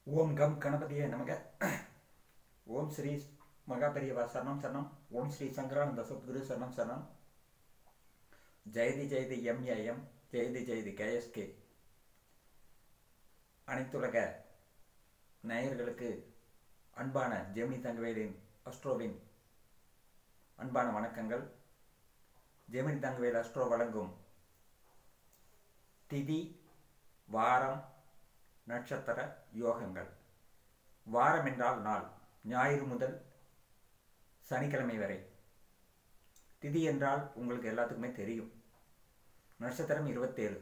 ஓம் come கணபதியே நமக ஓம் ஸ்ரீ மகாபெரியவா சரணம் சரணம் ஓம் ஸ்ரீ சங்கரானந்த சத்குரு சரணம் சரணம் ஜெயதி ஜெயதி எம்ஏஎம் ஜெயதி ஜெயதி கேஎஸ்கே அனைத்துலக நேயர்களுக்கு அன்பான ஜெமினி தங்கவேலின் அஸ்ட்ரோவின் அன்பான வணக்கங்கள் ஜெமினி தங்கவேல் அஸ்ட்ரோ வழங்கும் திதி வாரம் நட்சத்திர யோகங்கள் வாரம் என்றால் நாள் ஞாயிறு முதல் சனிக்கிழமை வரை திதி என்றால் உங்களுக்கு எல்லாத்துக்குமே தெரியும் நட்சத்திரம் இருபத்தேழு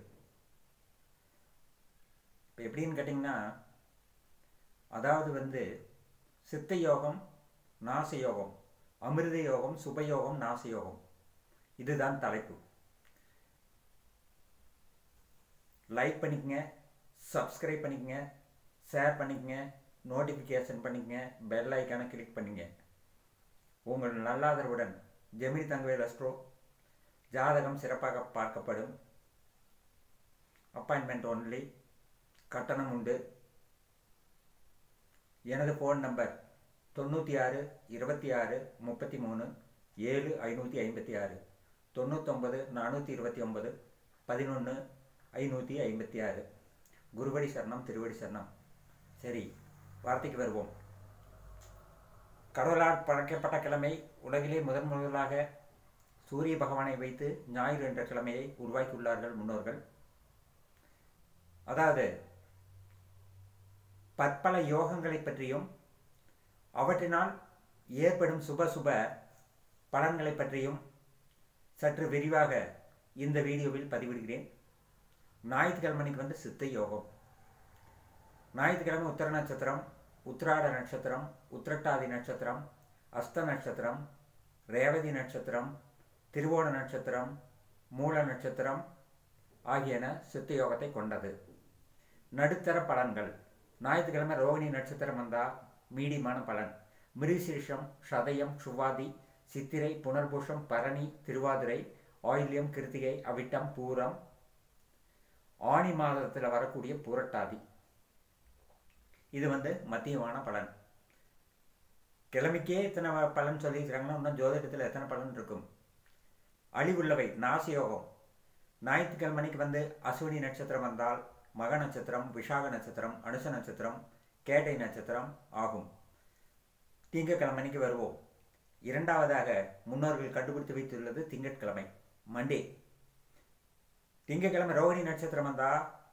இப்போ எப்படின்னு கேட்டிங்கன்னா அதாவது வந்து சித்த யோகம் நாச யோகம் அமிர்த யோகம் சுபயோகம் நாச யோகம் இதுதான் தலைப்பு லைக் பண்ணிக்கங்க சப்ஸ்கிரைப் பண்ணிக்கங்க ஷேர் பண்ணிக்கங்க நோட்டிஃபிகேஷன் பண்ணிக்கங்க பெல் ஐக்கானை கிளிக் பண்ணிங்க உங்கள் நல்லாதரவுடன் ஜெமினி தங்கவேல் அஸ்ட்ரோ ஜாதகம் சிறப்பாக பார்க்கப்படும் அப்பாயின்மெண்ட் ஒன்லி கட்டணம் உண்டு எனது ஃபோன் நம்பர் தொண்ணூற்றி ஆறு இருபத்தி ஆறு முப்பத்தி மூணு ஏழு ஐநூற்றி ஐம்பத்தி ஆறு தொண்ணூத்தொம்பது நானூற்றி இருபத்தி ஒன்பது பதினொன்று ஐநூற்றி ஐம்பத்தி ஆறு குருவடி சரணம் திருவடி சரணம் சரி வார்த்தைக்கு வருவோம் கடவுளால் படைக்கப்பட்ட கிழமை உலகிலே முதன் முதலாக சூரிய பகவானை வைத்து ஞாயிறு என்ற கிழமையை உருவாக்கியுள்ளார்கள் முன்னோர்கள் அதாவது பற்பல யோகங்களை பற்றியும் அவற்றினால் ஏற்படும் சுப சுப பலன்களை பற்றியும் சற்று விரிவாக இந்த வீடியோவில் பதிவிடுகிறேன் ஞாயிற்றுக்கிழமைக்கு வந்து சித்த யோகம் ஞாயிற்றுக்கிழமை உத்தர நட்சத்திரம் உத்திராட நட்சத்திரம் உத்திரட்டாதி நட்சத்திரம் அஸ்த நட்சத்திரம் ரேவதி நட்சத்திரம் திருவோண நட்சத்திரம் மூல நட்சத்திரம் ஆகியன சித்த யோகத்தை கொண்டது நடுத்தர பலன்கள் ஞாயிற்றுக்கிழமை ரோகிணி நட்சத்திரம் வந்தால் மீடியமான பலன் மிருசீஷம் சதயம் சுவாதி சித்திரை புனர்பூஷம் பரணி திருவாதிரை ஆயில்யம் கிருத்திகை அவிட்டம் பூரம் ஆணி மாதத்தில் வரக்கூடிய புரட்டாதி இது வந்து மத்தியமான பலன் கிழமைக்கே இத்தனை பலன் சொல்லியிருக்கிறாங்கன்னா இன்னும் ஜோதிடத்தில் எத்தனை பலன் இருக்கும் அழிவுள்ளவை நாசயோகம் ஞாயிற்றுக்கிழமைக்கு வந்து அஸ்வினி நட்சத்திரம் வந்தால் மக நட்சத்திரம் விஷாக நட்சத்திரம் அனுச நட்சத்திரம் கேட்டை நட்சத்திரம் ஆகும் திங்கக்கிழமைக்கு வருவோம் இரண்டாவதாக முன்னோர்கள் கண்டுபிடித்து வைத்துள்ளது திங்கட்கிழமை மண்டே திங்கக்கிழமை ரோகிணி நட்சத்திரம் வந்தா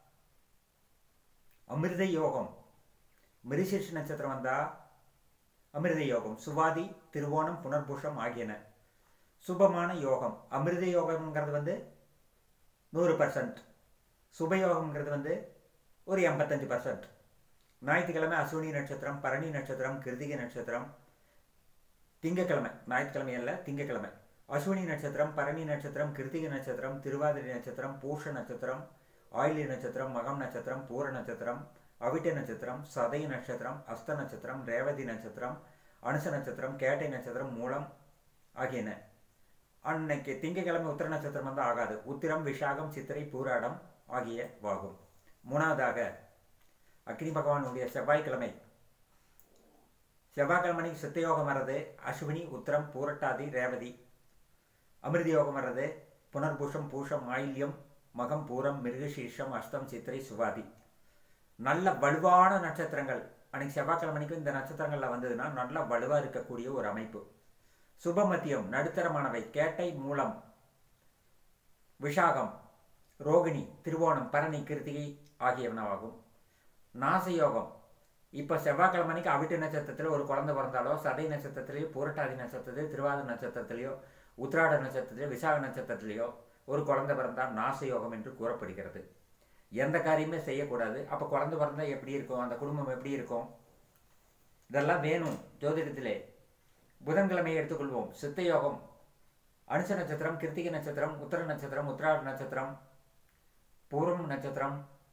அமிர்த யோகம் மிருசீர்ஷ நட்சத்திரம் வந்தா அமிர்த யோகம் சுவாதி திருவோணம் புனர்பூஷம் ஆகியன சுபமான யோகம் அமிர்த யோகம்ங்கிறது வந்து நூறு பர்சன்ட் சுபயோகம்ங்கிறது வந்து ஒரு எண்பத்தஞ்சு பர்சன்ட் ஞாயிற்றுக்கிழமை அஸ்வினி நட்சத்திரம் பரணி நட்சத்திரம் கிருதிகை நட்சத்திரம் திங்கக்கிழமை ஞாயிற்றுக்கிழமை அல்ல திங்கக்கிழமை அஸ்வினி நட்சத்திரம் பரணி நட்சத்திரம் கிருத்திகை நட்சத்திரம் திருவாதிரை நட்சத்திரம் பூஷ நட்சத்திரம் ஆயிலி நட்சத்திரம் மகம் நட்சத்திரம் பூர நட்சத்திரம் அவிட்ட நட்சத்திரம் சதய நட்சத்திரம் அஸ்த நட்சத்திரம் ரேவதி நட்சத்திரம் அனுச நட்சத்திரம் கேட்டை நட்சத்திரம் மூலம் ஆகியன அன்னைக்கு திங்கக்கிழமை உத்திர நட்சத்திரம் வந்து ஆகாது உத்திரம் விஷாகம் சித்திரை பூராடம் ஆகிய வாகும் மூணாவதாக அக்னி பகவானுடைய செவ்வாய்க்கிழமை செவ்வாய்க்கிழமைக்கு சித்த யோகம் வர்றது அஸ்வினி உத்திரம் பூரட்டாதி ரேவதி அமிர்த யோகம் வர்றது புனர்பூஷம் பூஷம் ஆயில்யம் மகம் பூரம் மிருகசீர்ஷம் அஸ்தம் சித்திரை சுவாதி நல்ல வலுவான நட்சத்திரங்கள் அன்னைக்கு செவ்வாய்க்கிழமைக்கு இந்த நட்சத்திரங்களில் வந்ததுன்னா நல்ல வலுவாக இருக்கக்கூடிய ஒரு அமைப்பு சுபமத்தியம் நடுத்தரமானவை கேட்டை மூலம் விஷாகம் ரோகிணி திருவோணம் பரணி கிருத்திகை ஆகியவனவாகும் நாசயோகம் இப்போ செவ்வாய்க்கிழமைக்கு அவிட்டு நட்சத்திரத்தில் ஒரு குழந்தை பிறந்தாலோ சதை நட்சத்திரத்திலேயோ பூரட்டாதி நட்சத்திரத்திலேயோ திருவாத நட்சத்திரத்திலேயோ உத்திராட நட்சத்திரத்திலேயோ விசாக நட்சத்திரத்திலேயோ ஒரு குழந்தை பிறந்தால் நாசயோகம் என்று கூறப்படுகிறது எந்த காரியமே செய்யக்கூடாது அப்போ குழந்தை பிறந்தால் எப்படி இருக்கும் அந்த குடும்பம் எப்படி இருக்கும் இதெல்லாம் வேணும் ஜோதிடத்திலே புதன்கிழமையை எடுத்துக்கொள்வோம் சித்த யோகம் அனுச நட்சத்திரம் கிருத்திகை நட்சத்திரம் உத்தர நட்சத்திரம் உத்திராட நட்சத்திரம் பூரம் நட்சத்திரம்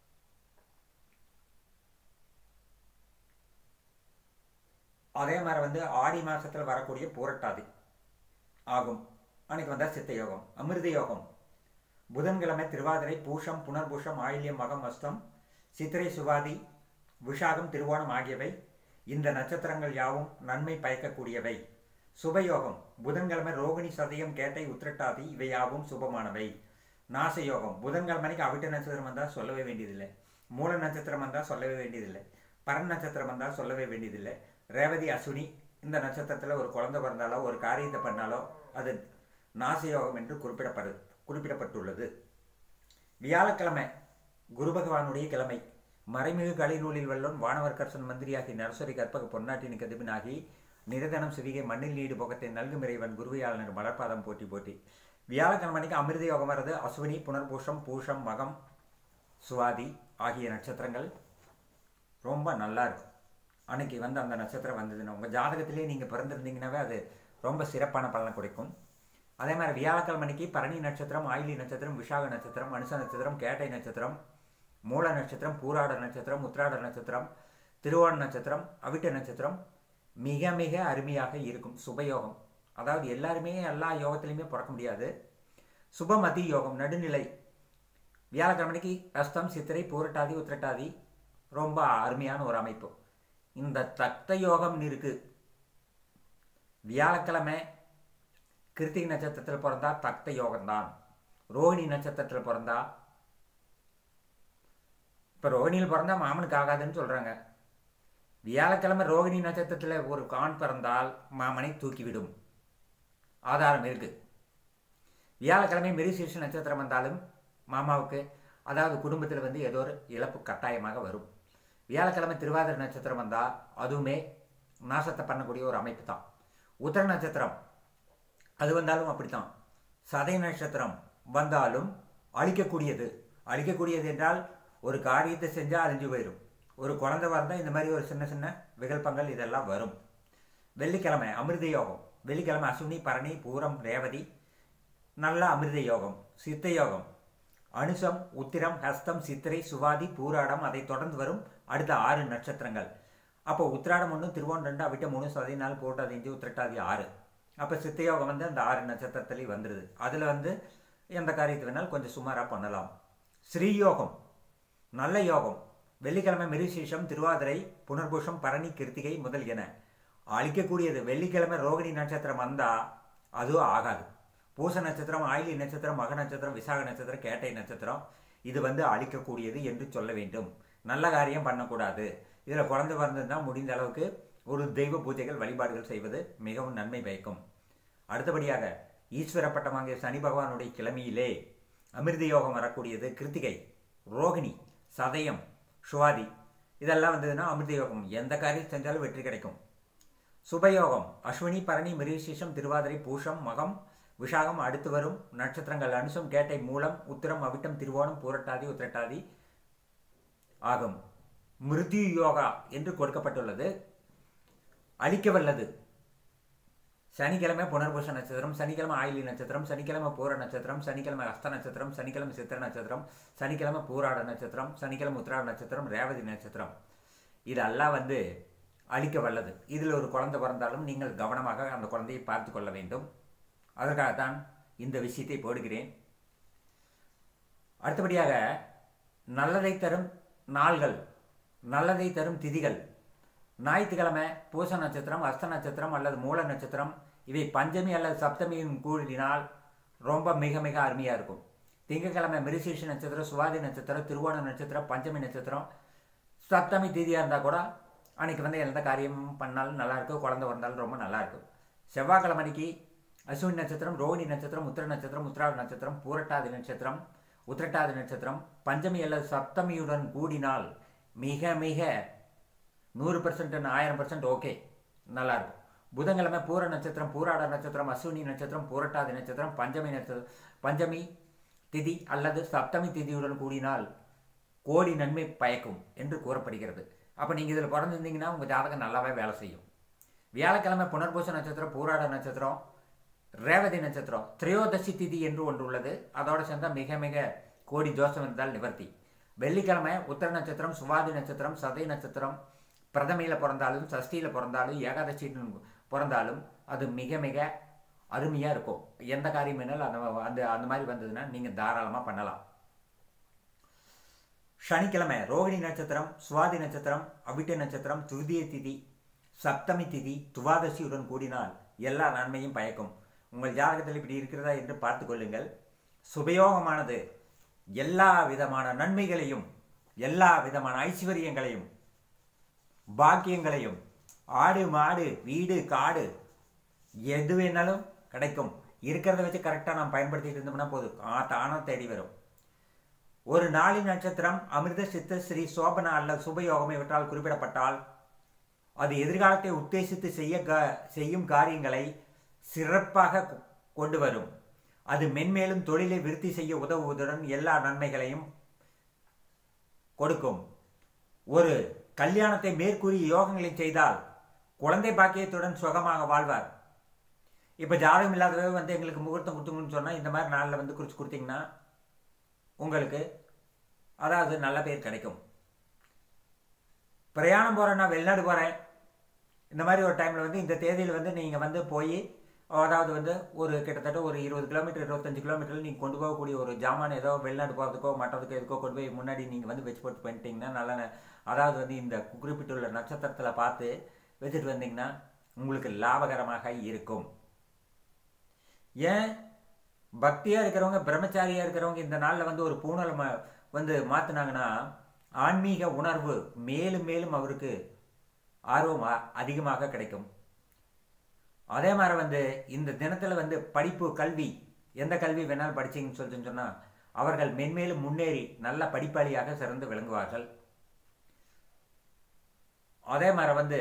அதே மாதிரி வந்து ஆடி மாதத்தில் வரக்கூடிய பூரட்டாதி ஆகும் அன்னைக்கு வந்தால் சித்த யோகம் அமிர்த யோகம் புதன்கிழமை திருவாதிரை பூஷம் புனர்பூஷம் ஆயில்யம் மகம் அஸ்தம் சித்திரை சுவாதி விஷாகம் திருவோணம் ஆகியவை இந்த நட்சத்திரங்கள் யாவும் நன்மை பயக்கக்கூடியவை சுபயோகம் புதன்கிழமை ரோகிணி சதயம் கேட்டை உத்திரட்டாதி இவை யாவும் சுபமானவை நாசயோகம் புதன்கிழமைக்கு அவிட்ட நட்சத்திரம் வந்தால் சொல்லவே வேண்டியதில்லை மூல நட்சத்திரம் வந்தால் சொல்லவே வேண்டியதில்லை பரன் நட்சத்திரம் வந்தால் சொல்லவே வேண்டியதில்லை ரேவதி அசுனி இந்த நட்சத்திரத்தில் ஒரு குழந்தை பிறந்தாலோ ஒரு காரியத்தை பண்ணாலோ அது நாசயோகம் என்று குறிப்பிடப்படு குறிப்பிடப்பட்டுள்ளது வியாழக்கிழமை குரு பகவானுடைய கிழமை மறைமிகு கலை நூலில் வல்லோன் வானவர் கர்சன் மந்திரியாகி நரசரி கற்பக பொன்னாட்டின் கதிபினாகி நிரதனம் சிவிகை மண்ணில் நீடு போகத்தை நல்கும் இறைவன் குருவியாளனர் மலர்பாதம் போட்டி போட்டி வியாழக்கிழமைக்கு அமிர்த யோகம் வர்றது அஸ்வினி புனர்பூஷம் பூஷம் மகம் சுவாதி ஆகிய நட்சத்திரங்கள் ரொம்ப நல்லா இருக்கும் அன்னைக்கு வந்து அந்த நட்சத்திரம் வந்ததுன்னா உங்கள் ஜாதகத்திலே நீங்கள் பிறந்திருந்தீங்கன்னாவே அது ரொம்ப சிறப்பான பலனை கொடுக்கும் அதே மாதிரி வியாழக்கிழமைக்கு பரணி நட்சத்திரம் ஆயிலி நட்சத்திரம் விஷாக நட்சத்திரம் மனுஷ நட்சத்திரம் கேட்டை நட்சத்திரம் மூல நட்சத்திரம் பூராட நட்சத்திரம் உத்திராட நட்சத்திரம் திருவோண நட்சத்திரம் அவிட்ட நட்சத்திரம் மிக மிக அருமையாக இருக்கும் சுபயோகம் அதாவது எல்லாருமே எல்லா யோகத்திலையுமே பிறக்க முடியாது சுபமதி யோகம் நடுநிலை வியாழக்கிழமைக்கு அஸ்தம் சித்திரை பூரட்டாதி உத்திரட்டாதி ரொம்ப அருமையான ஒரு அமைப்பு இந்த தக்த யோகம்னு இருக்கு வியாழக்கிழமை கிருத்திகை நட்சத்திரத்தில் பிறந்தா தக்த யோகம்தான் ரோஹிணி நட்சத்திரத்தில் பிறந்தா இப்போ ரோஹிணியில் பிறந்தா மாமனுக்கு ஆகாதுன்னு சொல்கிறாங்க வியாழக்கிழமை ரோகிணி நட்சத்திரத்தில் ஒரு கான் பிறந்தால் மாமனை தூக்கிவிடும் ஆதாரம் இருக்கு வியாழக்கிழமை மிருசீர்ஷ நட்சத்திரம் வந்தாலும் மாமாவுக்கு அதாவது குடும்பத்தில் வந்து ஏதோ ஒரு இழப்பு கட்டாயமாக வரும் வியாழக்கிழமை திருவாதிரை நட்சத்திரம் வந்தால் அதுவுமே நாசத்தை பண்ணக்கூடிய ஒரு அமைப்பு தான் உத்தர நட்சத்திரம் அது வந்தாலும் அப்படித்தான் சதை நட்சத்திரம் வந்தாலும் அழிக்கக்கூடியது அழிக்கக்கூடியது என்றால் ஒரு காரியத்தை செஞ்சால் அழிஞ்சு போயிடும் ஒரு குழந்தை வந்தால் இந்த மாதிரி ஒரு சின்ன சின்ன விகல்பங்கள் இதெல்லாம் வரும் வெள்ளிக்கிழமை அமிர்த யோகம் வெள்ளிக்கிழமை அசுனி பரணி பூரம் ரேவதி நல்ல அமிர்த யோகம் சித்த யோகம் அனுசம் உத்திரம் ஹஸ்தம் சித்திரை சுவாதி பூராடம் அதை தொடர்ந்து வரும் அடுத்த ஆறு நட்சத்திரங்கள் அப்போ உத்திராடம் ஒன்று திருவோணம் ரெண்டு அவிட்ட மூணு சதி நாலு போட்டாதி அஞ்சு உத்திரட்டாதி ஆறு அப்போ சித்தயோகம் வந்து அந்த ஆறு நட்சத்திரத்துலேயும் வந்துடுது அதில் வந்து எந்த காரியத்தை வேணாலும் கொஞ்சம் சுமாராக பண்ணலாம் ஸ்ரீயோகம் நல்ல யோகம் வெள்ளிக்கிழமை மிருசீஷம் திருவாதிரை புனர்பூஷம் பரணி கிருத்திகை முதல் என அழிக்கக்கூடியது வெள்ளிக்கிழமை ரோகிணி நட்சத்திரம் வந்தால் அதுவும் ஆகாது பூச நட்சத்திரம் ஆயிலி நட்சத்திரம் மக நட்சத்திரம் விசாக நட்சத்திரம் கேட்டை நட்சத்திரம் இது வந்து அழிக்கக்கூடியது என்று சொல்ல வேண்டும் நல்ல காரியம் பண்ணக்கூடாது இதில் குழந்தை பிறந்ததுன்னா முடிந்த அளவுக்கு ஒரு தெய்வ பூஜைகள் வழிபாடுகள் செய்வது மிகவும் நன்மை பயக்கும் அடுத்தபடியாக ஈஸ்வர பட்டம் வாங்கிய சனி பகவானுடைய கிழமையிலே அமிர்த யோகம் வரக்கூடியது கிருத்திகை ரோகிணி சதயம் சுவாதி இதெல்லாம் வந்ததுன்னா அமிர்த யோகம் எந்த காரியம் செஞ்சாலும் வெற்றி கிடைக்கும் சுபயோகம் அஸ்வினி பரணி மிருகசீஷம் திருவாதிரை பூஷம் மகம் விஷாகம் அடுத்து வரும் நட்சத்திரங்கள் அனுசம் கேட்டை மூலம் உத்திரம் அவிட்டம் திருவோணம் பூரட்டாதி உத்திரட்டாதி ஆகும் மிருத்யு யோகா என்று கொடுக்கப்பட்டுள்ளது அழிக்க வல்லது சனிக்கிழமை புனர்பூஷ நட்சத்திரம் சனிக்கிழமை ஆயிலி நட்சத்திரம் சனிக்கிழமை பூர நட்சத்திரம் சனிக்கிழமை அஸ்த நட்சத்திரம் சனிக்கிழமை சித்திர நட்சத்திரம் சனிக்கிழமை பூராட நட்சத்திரம் சனிக்கிழமை உத்திராட நட்சத்திரம் ரேவதி நட்சத்திரம் இதெல்லாம் வந்து அழிக்க வல்லது இதில் ஒரு குழந்தை பிறந்தாலும் நீங்கள் கவனமாக அந்த குழந்தையை பார்த்து கொள்ள வேண்டும் அதற்காகத்தான் இந்த விஷயத்தை போடுகிறேன் அடுத்தபடியாக நல்லதை தரும் நாள்கள் நல்லதை தரும் திதிகள் ஞாயிற்றுக்கிழமை பூச நட்சத்திரம் அஸ்த நட்சத்திரம் அல்லது மூல நட்சத்திரம் இவை பஞ்சமி அல்லது சப்தமியும் கூடினால் ரொம்ப மிக மிக அருமையாக இருக்கும் திங்கக்கிழமை மிருசீஷ நட்சத்திரம் சுவாதி நட்சத்திரம் திருவோண நட்சத்திரம் பஞ்சமி நட்சத்திரம் சப்தமி திதியாக இருந்தால் கூட அன்றைக்கி வந்து எந்த காரியமும் பண்ணாலும் நல்லாயிருக்கும் குழந்தை வந்தாலும் ரொம்ப நல்லாயிருக்கும் செவ்வாய்க்கிழமைக்கு அஸ்வினி நட்சத்திரம் ரோஹிணி நட்சத்திரம் உத்திர நட்சத்திரம் உத்திராட நட்சத்திரம் பூரட்டாதி நட்சத்திரம் உத்திரட்டாதி நட்சத்திரம் பஞ்சமி அல்லது சப்தமியுடன் கூடினால் மிக மிக நூறு பர்சன்ட் ஆயிரம் பர்சன்ட் ஓகே நல்லாயிருக்கும் புதன்கிழமை பூர நட்சத்திரம் பூராட நட்சத்திரம் அஸ்வினி நட்சத்திரம் பூரட்டாதி நட்சத்திரம் பஞ்சமி நட்சத்திரம் பஞ்சமி திதி அல்லது சப்தமி திதியுடன் கூடினால் கோடி நன்மை பயக்கும் என்று கூறப்படுகிறது அப்போ நீங்கள் இதில் பிறந்திருந்தீங்கன்னா உங்கள் ஜாதகம் நல்லாவே வேலை செய்யும் வியாழக்கிழமை புனர்பூச நட்சத்திரம் பூராட நட்சத்திரம் ரேவதி நட்சத்திரம் திரையோதசி திதி என்று ஒன்று உள்ளது அதோடு சேர்ந்தால் மிக மிக கோடி தோஷம் இருந்தால் நிவர்த்தி வெள்ளிக்கிழமை உத்தர நட்சத்திரம் சுவாதி நட்சத்திரம் சதை நட்சத்திரம் பிரதமையில் பிறந்தாலும் சஷ்டியில் பிறந்தாலும் ஏகாதசி பிறந்தாலும் அது மிக மிக அருமையாக இருக்கும் எந்த காரியம் வேணாலும் அந்த அந்த அந்த மாதிரி வந்ததுன்னா நீங்கள் தாராளமாக பண்ணலாம் சனிக்கிழமை ரோகிணி நட்சத்திரம் சுவாதி நட்சத்திரம் அவிட்ட நட்சத்திரம் துதிய திதி சப்தமி திதி துவாதசியுடன் கூடினால் எல்லா நன்மையும் பயக்கும் உங்கள் ஜாதகத்தில் இப்படி இருக்கிறதா என்று பார்த்து கொள்ளுங்கள் சுபயோகமானது எல்லா விதமான நன்மைகளையும் எல்லா விதமான ஐஸ்வர்யங்களையும் பாக்கியங்களையும் ஆடு மாடு வீடு காடு எது வேணாலும் கிடைக்கும் இருக்கிறத வச்சு கரெக்டாக நாம் பயன்படுத்திட்டு இருந்தோம்னா போதும் ஆ தானோ தேடி வரும் ஒரு நாளி நட்சத்திரம் அமிர்த சித்த ஸ்ரீ சோபனா அல்ல சுபயோகம் இவற்றால் குறிப்பிடப்பட்டால் அது எதிர்காலத்தை உத்தேசித்து செய்ய செய்யும் காரியங்களை சிறப்பாக கொண்டு வரும் அது மென்மேலும் தொழிலை விருத்தி செய்ய உதவுவதுடன் எல்லா நன்மைகளையும் கொடுக்கும் ஒரு கல்யாணத்தை மேற்கூறிய யோகங்களை செய்தால் குழந்தை பாக்கியத்துடன் சுகமாக வாழ்வார் இப்போ ஜாதகம் இல்லாதவே வந்து எங்களுக்கு முகூர்த்தம் கொடுத்துங்கன்னு சொன்னால் இந்த மாதிரி நாளில் வந்து குறித்து கொடுத்தீங்கன்னா உங்களுக்கு அதாவது நல்ல பேர் கிடைக்கும் பிரயாணம் போகிறேன்னா வெளிநாடு போகிறேன் இந்த மாதிரி ஒரு டைமில் வந்து இந்த தேதியில் வந்து நீங்கள் வந்து போய் அதாவது வந்து ஒரு கிட்டத்தட்ட ஒரு இருபது கிலோமீட்டர் இருபத்தஞ்சு கிலோமீட்டரில் நீங்கள் கொண்டு போகக்கூடிய ஒரு ஜாமான் ஏதோ வெளிநாடு போகிறதுக்கோ மற்றதுக்கோ எதுக்கோ கொண்டு போய் முன்னாடி நீங்கள் வந்து வச்சு போட்டு பண்ணிட்டீங்கன்னா நல்ல அதாவது வந்து இந்த குறிப்பிட்டுள்ள நட்சத்திரத்தில் பார்த்து வச்சுட்டு வந்தீங்கன்னா உங்களுக்கு லாபகரமாக இருக்கும் ஏன் பக்தியாக இருக்கிறவங்க பிரம்மச்சாரியாக இருக்கிறவங்க இந்த நாளில் வந்து ஒரு பூனல் வந்து மாற்றினாங்கன்னா ஆன்மீக உணர்வு மேலும் மேலும் அவருக்கு ஆர்வம் அதிகமாக கிடைக்கும் அதே மாதிரி வந்து இந்த தினத்தில் வந்து படிப்பு கல்வி எந்த கல்வி வேணாலும் படிச்சிங்கன்னு சொல்லிட்டு சொன்னால் அவர்கள் மென்மேலும் முன்னேறி நல்ல படிப்பாளியாக சிறந்து விளங்குவார்கள் அதே மாதிரி வந்து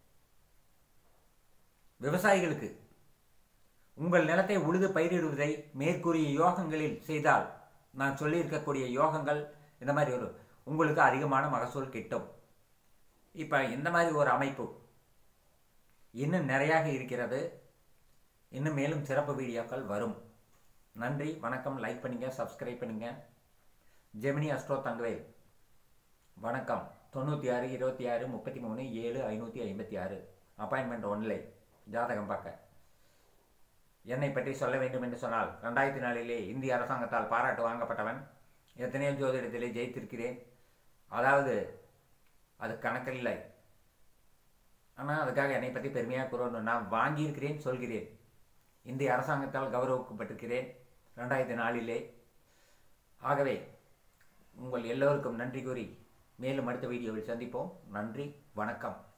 விவசாயிகளுக்கு உங்கள் நிலத்தை உழுது பயிரிடுவதை மேற்கூறிய யோகங்களில் செய்தால் நான் சொல்லியிருக்கக்கூடிய யோகங்கள் இந்த மாதிரி ஒரு உங்களுக்கு அதிகமான மகசூல் கிட்டும் இப்போ இந்த மாதிரி ஒரு அமைப்பு இன்னும் நிறையாக இருக்கிறது இன்னும் மேலும் சிறப்பு வீடியோக்கள் வரும் நன்றி வணக்கம் லைக் பண்ணுங்க சப்ஸ்கிரைப் பண்ணுங்க ஜெமினி அஸ்ட்ரோ தங்கவேல் வணக்கம் தொண்ணூற்றி ஆறு இருபத்தி ஆறு முப்பத்தி மூணு ஏழு ஐநூற்றி ஐம்பத்தி ஆறு அப்பாயின்மெண்ட் ஒன்லைன் ஜாதகம் பார்க்க என்னை பற்றி சொல்ல வேண்டும் என்று சொன்னால் ரெண்டாயிரத்தி நாலிலே இந்திய அரசாங்கத்தால் பாராட்டு வாங்கப்பட்டவன் எத்தனையோ ஜோதிடத்திலே ஜெயித்திருக்கிறேன் அதாவது அது கணக்கில்லை ஆனால் அதுக்காக என்னை பற்றி பெருமையாக கூறணும் நான் வாங்கியிருக்கிறேன் சொல்கிறேன் இந்திய அரசாங்கத்தால் கௌரவிக்கப்பட்டிருக்கிறேன் ரெண்டாயிரத்தி நாலிலே ஆகவே உங்கள் எல்லோருக்கும் நன்றி கூறி மேலும் அடுத்த வீடியோவில் சந்திப்போம் நன்றி வணக்கம்